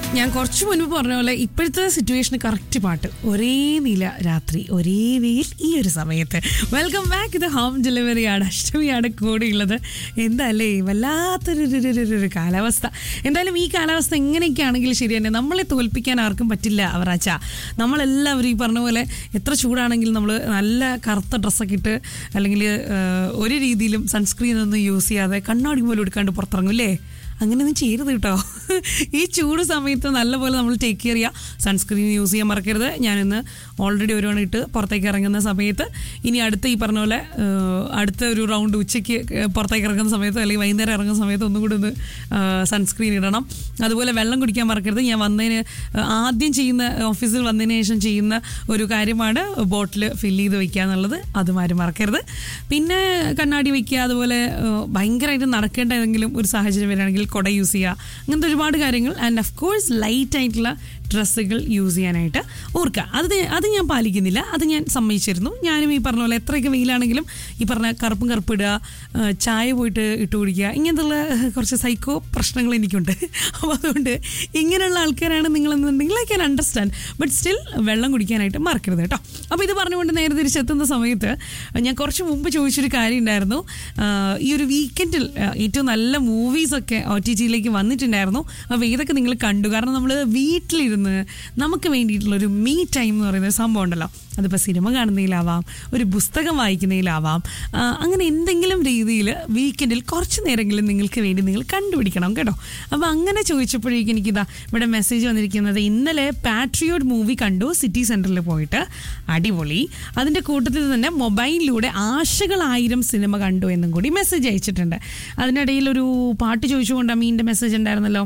ഞാൻ കുറച്ച് മുൻപ് പറഞ്ഞ പോലെ ഇപ്പോഴത്തെ സിറ്റുവേഷന് കറക്റ്റ് പാട്ട് ഒരേ നില രാത്രി ഒരേ വെയിൽ ഈ ഒരു സമയത്ത് വെൽക്കം ബാക്ക് ഇത് ഹോം ഡെലിവറിയാണ് അഷ്ടമിയാണ് കൂടെയുള്ളത് എന്താല്ലേ വല്ലാത്തൊരു ഒരു- ഒരു- ഒരു- ഒരു കാലാവസ്ഥ എന്തായാലും ഈ കാലാവസ്ഥ എങ്ങനെയൊക്കെ ആണെങ്കിലും ശരി തന്നെ നമ്മളെ തോൽപ്പിക്കാൻ ആർക്കും പറ്റില്ല അവറാച്ച നമ്മളെല്ലാവരും ഈ പറഞ്ഞ പോലെ എത്ര ചൂടാണെങ്കിലും നമ്മൾ നല്ല കറുത്ത ഡ്രസ്സൊക്കെ ഇട്ട് അല്ലെങ്കിൽ ഒരു രീതിയിലും സൺസ്ക്രീൻ ഒന്നും യൂസ് ചെയ്യാതെ കണ്ണാടി പോലും എടുക്കാണ്ട് പുറത്തിറങ്ങും അല്ലേ അങ്ങനെയൊന്നും ചെയ്യരുത് കേട്ടോ ഈ ചൂട് സമയത്ത് നല്ലപോലെ നമ്മൾ ടേക്ക് കെയർ ചെയ്യുക സൺസ്ക്രീൻ യൂസ് ചെയ്യാൻ മറക്കരുത് ഞാനിന്ന് ഓൾറെഡി ഒരു മണി ഇട്ട് പുറത്തേക്ക് ഇറങ്ങുന്ന സമയത്ത് ഇനി അടുത്ത ഈ പറഞ്ഞ പോലെ ഏഹ്, അടുത്ത ഒരു റൗണ്ട് ഉച്ചയ്ക്ക് പുറത്തേക്ക് ഇറങ്ങുന്ന സമയത്ത് അല്ലെങ്കിൽ വൈകുന്നേരം ഇറങ്ങുന്ന സമയത്ത് ഒന്നും കൂടി ഒന്ന് സൺസ്ക്രീൻ ഇടണം അതുപോലെ വെള്ളം കുടിക്കാൻ മറക്കരുത് ഞാൻ വന്നതിന് ഏഹ്, ആദ്യം ചെയ്യുന്ന ഓഫീസിൽ വന്നതിന് ശേഷം ചെയ്യുന്ന ഒരു കാര്യമാണ് ബോട്ടിൽ ഫില്ല് ചെയ്ത് വെക്കുക എന്നുള്ളത് അതും ആരും മറക്കരുത് പിന്നെ കണ്ണാടി വെക്കുക അതുപോലെ ഏഹ്, ഭയങ്കരമായിട്ട് നടക്കേണ്ട ഏതെങ്കിലും ഒരു സാഹചര്യം വരികയാണെങ്കിൽ കുട യൂസ് ചെയ്യുക അങ്ങനത്തെ ഒരുപാട് കാര്യങ്ങൾ ആൻഡ് ഓഫ് കോഴ്സ് ലൈറ്റ് ആയിട്ടുള്ള ഡ്രസ്സുകൾ യൂസ് ചെയ്യാനായിട്ട് ഓർക്കുക അത് ദേ- അത് ഞാൻ പാലിക്കുന്നില്ല അത് ഞാൻ സമ്മതിച്ചിരുന്നു ഞാനും ഈ പറഞ്ഞ പോലെ എത്രയൊക്കെ വെയിലാണെങ്കിലും ഈ പറഞ്ഞ കറുപ്പും കറുപ്പ് ഇടുക ഏഹ്, ചായ പോയിട്ട് ഇട്ട് കുടിക്കുക ഇങ്ങനത്തുള്ള കുറച്ച് സൈക്കോ പ്രശ്നങ്ങൾ എനിക്കുണ്ട് അപ്പോൾ അതുകൊണ്ട് ഇങ്ങനെയുള്ള ആൾക്കാരാണ് നിങ്ങളെന്നുണ്ടെങ്കിൽ I can understand but still വെള്ളം കുടിക്കാനായിട്ട് മറക്കരുത് കേട്ടോ അപ്പോൾ ഇത് പറഞ്ഞുകൊണ്ട് നേരെ തിരിച്ചെത്തുന്ന സമയത്ത് ഞാൻ കുറച്ച് മുമ്പ് ചോദിച്ചൊരു കാര്യം ഉണ്ടായിരുന്നു ആഹ് ഈ ഒരു വീക്കെൻഡിൽ ഏറ്റവും നല്ല മൂവീസൊക്കെ ഒ ടി ജിയിലേക്ക് വന്നിട്ടുണ്ടായിരുന്നു അപ്പോൾ ഇതൊക്കെ നിങ്ങൾ കണ്ടു കാരണം നമ്മൾ വീട്ടിലിരുന്ന് നമുക്ക് വേണ്ടിയിട്ടുള്ള ഒരു മീ ടൈം എന്ന് പറയുന്ന ഒരു സംഭവം ഉണ്ടല്ലോ അതിപ്പോൾ സിനിമ കാണുന്നതിലാവാം ഒരു പുസ്തകം വായിക്കുന്നതിലാവാം ആഹ് അങ്ങനെ എന്തെങ്കിലും രീതിയിൽ വീക്കെൻഡിൽ കുറച്ച് നേരമെങ്കിലും നിങ്ങൾക്ക് വേണ്ടി നിങ്ങൾ കണ്ടുപിടിക്കണം കേട്ടോ അപ്പോൾ അങ്ങനെ ചോദിച്ചപ്പോഴേക്കും എനിക്കിതാ ഇവിടെ മെസ്സേജ് വന്നിരിക്കുന്നത് ഇന്നലെ പാട്രിയോട്ട് മൂവി കണ്ടു സിറ്റി സെൻറ്ററിൽ പോയിട്ട് അടിപൊളി അതിൻ്റെ കൂട്ടത്തിൽ തന്നെ മൊബൈലിലൂടെ ആശകളായിരം സിനിമ കണ്ടു എന്നും കൂടി മെസ്സേജ് അയച്ചിട്ടുണ്ട് അതിനിടയിൽ ഒരു പാട്ട് ചോദിച്ചുകൊണ്ട് അമ്മീൻ്റെ മെസ്സേജ് ഉണ്ടായിരുന്നല്ലോ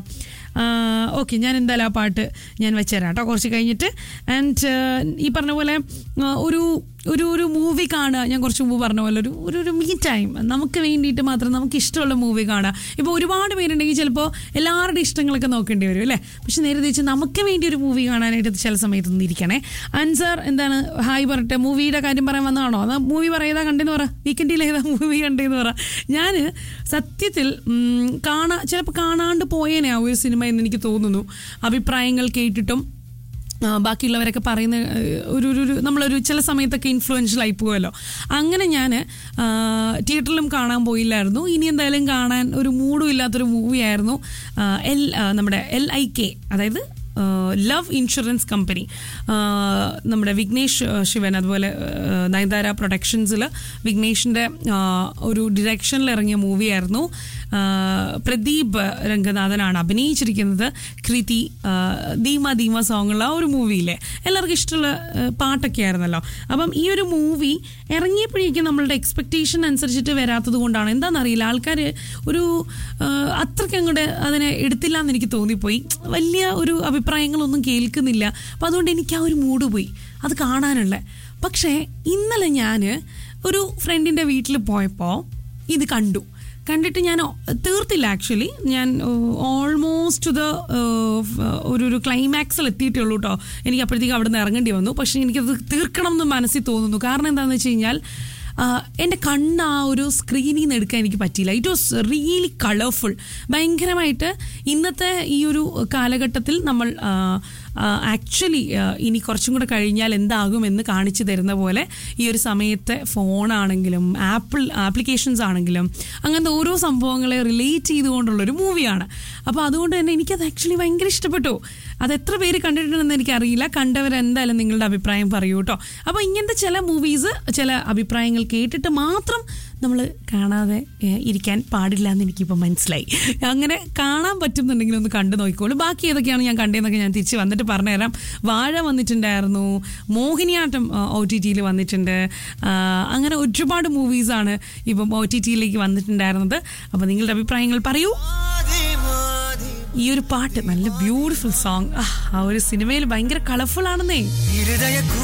ഓക്കെ ഞാൻ എന്തായാലും ആ പാട്ട് ഞാൻ വെച്ചുതരാം കേട്ടോ കുറച്ച് കഴിഞ്ഞിട്ട് ആൻഡ് ഈ പറഞ്ഞ പോലെ ആ, ഒരു ഒരു ഒരു മൂവി കാണുക ഞാൻ കുറച്ച് മുമ്പ് പറഞ്ഞ പോലെ ഒരു ഒരു ഒരു മീ ടൈം നമുക്ക് വേണ്ടിയിട്ട് മാത്രം നമുക്ക് ഇഷ്ടമുള്ള മൂവി കാണുക ഇപ്പോൾ ഒരുപാട് പേരുണ്ടെങ്കിൽ ചിലപ്പോൾ എല്ലാവരുടെ ഇഷ്ടങ്ങളൊക്കെ നോക്കേണ്ടി വരും അല്ലേ പക്ഷെ നേരെ തിരിച്ച് നമുക്ക് വേണ്ടി ഒരു മൂവി കാണാനായിട്ട് ചില സമയത്ത് ഒന്ന് ഇരിക്കണേ അൻസാർ എന്താണ് ഹായ് പറട്ടെ മൂവിയുടെ കാര്യം പറയാൻ വന്നതാണോ എന്നാൽ മൂവി പറയതാ കണ്ടെന്ന് പറ വീക്കെൻഡിൽ ഏതാ മൂവി കണ്ടെന്ന് പറ ഞാൻ സത്യത്തിൽ ഉം, കാണാ ചിലപ്പോൾ കാണാണ്ട് പോയേനെ ആ ഒരു സിനിമ എന്ന് എനിക്ക് തോന്നുന്നു അഭിപ്രായങ്ങൾ കേട്ടിട്ടും ആ, ബാക്കിയുള്ളവരൊക്കെ പറയുന്ന ഏഹ്, ഒരു ഒരു ഒരു നമ്മളൊരു ചില സമയത്തൊക്കെ ഇൻഫ്ലുവൻഷ്യൽ ആയി പോകുമല്ലോ അങ്ങനെ ഞാൻ തിയേറ്ററിലും കാണാൻ പോയില്ലായിരുന്നു ഇനി എന്തായാലും കാണാൻ ഒരു മൂഡും ഇല്ലാത്തൊരു മൂവിയായിരുന്നു എൽ ആ, നമ്മുടെ എൽ ഐ കെ അതായത് ലവ് ഇൻഷുറൻസ് കമ്പനി നമ്മുടെ വിഘ്നേഷ് ആ, ശിവൻ അതുപോലെ ആ, നയൻതാര പ്രൊഡക്ഷൻസിൽ വിഘ്നേഷിൻ്റെ ഒരു ഡിറക്ഷനിൽ ഇറങ്ങിയ മൂവിയായിരുന്നു ആ, പ്രദീപ് രംഗനാഥനാണ് അഭിനയിച്ചിരിക്കുന്നത് കൃതി ആ, ധീമ ധീമ സോങ്ങുള്ള ആ ഒരു മൂവിയിലെ എല്ലാവർക്കും ഇഷ്ടമുള്ള ആ, പാട്ടൊക്കെ ആയിരുന്നല്ലോ അപ്പം ഈ ഒരു മൂവി ഇറങ്ങിയപ്പോഴേക്കും നമ്മളുടെ എക്സ്പെക്റ്റേഷൻ അനുസരിച്ചിട്ട് വരാത്തത് കൊണ്ടാണ് എന്താണെന്നറിയില്ല ആൾക്കാർ ഒരു ആ, അത്രയ്ക്ക് അങ്ങോട്ട് അതിനെ എടുത്തില്ല എന്ന് എനിക്ക് തോന്നിപ്പോയി വലിയ ഒരു അഭിപ്രായങ്ങളൊന്നും കേൾക്കുന്നില്ല അപ്പം അതുകൊണ്ട് എനിക്ക് ആ ഒരു മൂഡ് പോയി അത് കാണാനുള്ള പക്ഷേ ഇന്നലെ ഞാൻ ഒരു ഫ്രണ്ടിൻ്റെ വീട്ടിൽ പോയപ്പോൾ ഇത് കണ്ടു കണ്ടിട്ട് ഞാൻ തീർത്തില്ല ആക്ച്വലി ഞാൻ ഓൾമോസ്റ്റ് ദ ഒരു ഒരു ക്ലൈമാക്സിൽ എത്തിയിട്ടേ ഉള്ളൂ കേട്ടോ എനിക്ക് അപ്പോഴത്തേക്ക് അവിടെ നിന്ന് ഇറങ്ങേണ്ടി വന്നു പക്ഷേ എനിക്കത് തീർക്കണം എന്ന് മനസ്സിൽ തോന്നുന്നു കാരണം എന്താണെന്ന് വെച്ച് കഴിഞ്ഞാൽ ആഹ് എൻ്റെ കണ്ണ് ആ ഒരു സ്ക്രീനിൽ നിന്ന് എടുക്കാൻ എനിക്ക് പറ്റിയില്ല ഇറ്റ് വാസ് റിയലി കളർഫുൾ ഭയങ്കരമായിട്ട് ഇന്നത്തെ ഈ ഒരു കാലഘട്ടത്തിൽ നമ്മൾ ആക്ച്വലി ഇനി കുറച്ചും കൂടെ കഴിഞ്ഞാൽ എന്താകുമെന്ന് കാണിച്ചു തരുന്ന പോലെ ഈ ഒരു സമയത്തെ ഫോണാണെങ്കിലും ആപ്പിൾ ആപ്ലിക്കേഷൻസ് ആണെങ്കിലും അങ്ങനത്തെ ഓരോ സംഭവങ്ങളെ റിലേറ്റ് ചെയ്തുകൊണ്ടുള്ളൊരു മൂവിയാണ് അപ്പോൾ അതുകൊണ്ട് തന്നെ എനിക്കത് ആക്ച്വലി ഭയങ്കര ഇഷ്ടപ്പെട്ടു അത് എത്ര പേര് കണ്ടിട്ടുണ്ടെന്ന് എനിക്കറിയില്ല കണ്ടവരെന്തായാലും നിങ്ങളുടെ അഭിപ്രായം പറയൂ കേട്ടോ അപ്പോൾ ഇങ്ങനത്തെ ചില മൂവീസ് ചില അഭിപ്രായങ്ങൾ കേട്ടിട്ട് മാത്രം നമ്മൾ കാണാതെ ഏഹ്, ഇരിക്കാൻ പാടില്ല എന്ന് എനിക്കിപ്പോൾ മനസ്സിലായി അങ്ങനെ കാണാൻ പറ്റുന്നുണ്ടെങ്കിൽ ഒന്ന് കണ്ടു നോക്കിക്കോളൂ ബാക്കി ഏതൊക്കെയാണ് ഞാൻ കണ്ടതെന്നൊക്കെ ഞാൻ തിരിച്ച് വന്നിട്ട് പറഞ്ഞുതരാം വാഴ വന്നിട്ടുണ്ടായിരുന്നു മോഹിനിയാട്ടം ഒ ടി ടിയിൽ വന്നിട്ടുണ്ട് ആ, അങ്ങനെ ഒരുപാട് മൂവീസാണ് ഇപ്പം ഒ ടി ടിയിലേക്ക് വന്നിട്ടുണ്ടായിരുന്നത് അപ്പോൾ നിങ്ങളുടെ അഭിപ്രായങ്ങൾ പറയൂ ഈ ഒരു പാട്ട് നല്ല ബ്യൂട്ടിഫുൾ സോങ് ആ ഒരു സിനിമയിൽ ഭയങ്കര കളർഫുൾ ആണെന്നേ